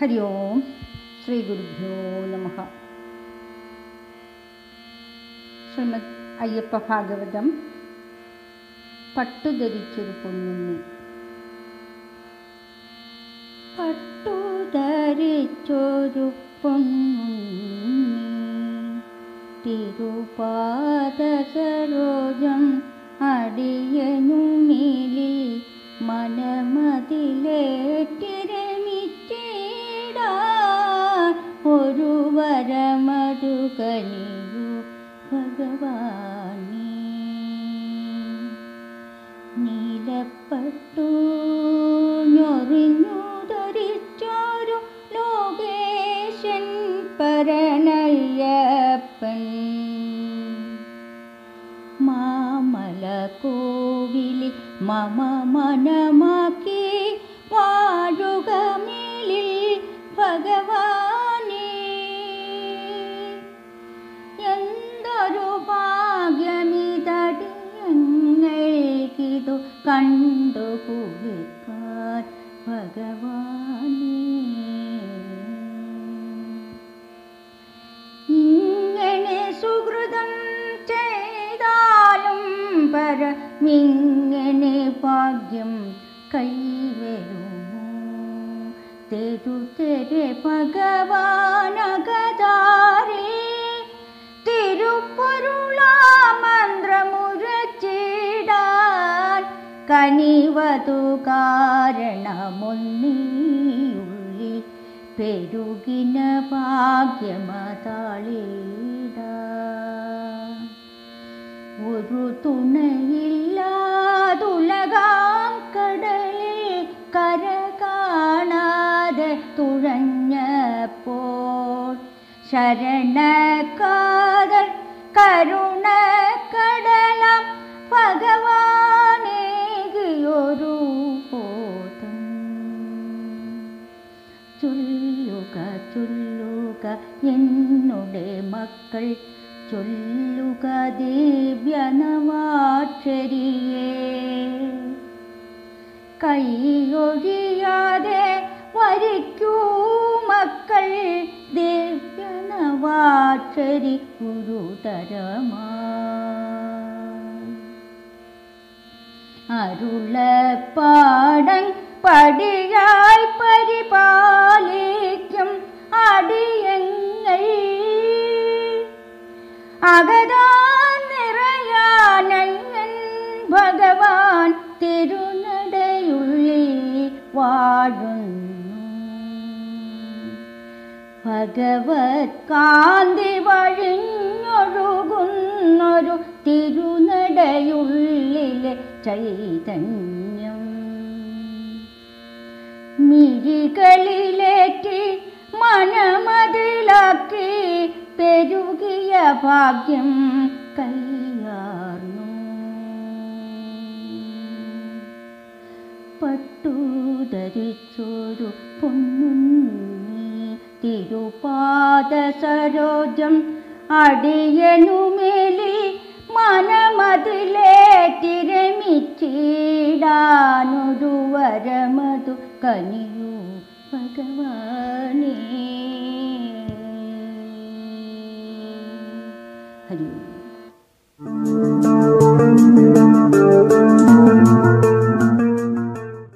ഹരി ഓം ശ്രീ ഗുരുഭ്യോ നമ ശ്രീമദ് അയ്യപ്പ ഭാഗവതം പട്ടുധരിച്ചൊരു പൊന്നുണ്ണി പട്ടുധരിച്ചൊരു പൊന്നുണ്ണി തിരുപാദസരോജം അടിയനുമിലി മനമതിലേറ്റിരമിച്ചിടാൻ ഒരു വരമതു കനിയു ഭഗവാനേ നീലപ്പട്ടു ഞൊറിഞ്ഞു ധരിച്ചൊരു ലോകേശൻ പരനയ്യപ്പൻ മാമല കോവിലി മമ മനമാക്കി വാഴുക മേലിൽ ഭഗവാനേ എന്തൊരു ഭാഗ്യമിതടിയങ്ങൾക്കിതു കണ്ടു കുളിക്കാൻ ഭഗവാനേ ഇങ്ങനെ സുഹൃതം ചെയ്താലും പരമിങ്ങനെ ഭാഗ്യം കൈവരുമോ തെരുതെരെ ഭഗവാനകതാരേ തിരുപ്പൊരുളാമന്ത്രമുരച്ചിടാൻ കനിവതു കാരണമൊന്നിയുള്ളിൽ പെരുകിന ഭാഗ്യമതാളിട ഒരു തുണയില്ലാതുലകാം കടലിൽ കര കാണാതെ തുഴഞ്ഞപ്പോൾ ശരണക്കാതൽ കരുണ കടലം ഭഗവാനേകിയൊരു ബോധം ചൊല്ലുക ചൊല്ലുക എന്നുടെ മക്കൾ ചൊല്ലുക ദിവ്യനവാക്ഷരിയേ കൈയൊഴിയാതെ വരിക്കൂ മക്കൾ ദിവ്യനവാക്ഷരി ഗുരുതരമായി അരുളപ്പാടൻ പടിയായി പരിപാലിക്കും അടിയങ്ങൾ അകതാൻ നിറയാനങ്ങൻ ഭഗവാൻ തിരുനടയുള്ളിൽ വാഴുന്നു ഭഗവത് കാന്തി വഴിഞ്ഞൊഴുകുന്നൊരു തിരുനടയുള്ളിലെ ചൈതന്യം മിഴികളിലേറ്റി മനമതിലാക്കി പെരുകിയ ഭാഗ്യം കയ്യാർന്നു പട്ടുധരിച്ചൊരു പൊന്നുണ്ണി തിരുപാദ സരോജം അടിയനുമേലി മനമതിലേറ്റിരമിച്ചിടാനൊരു വരമതു കനി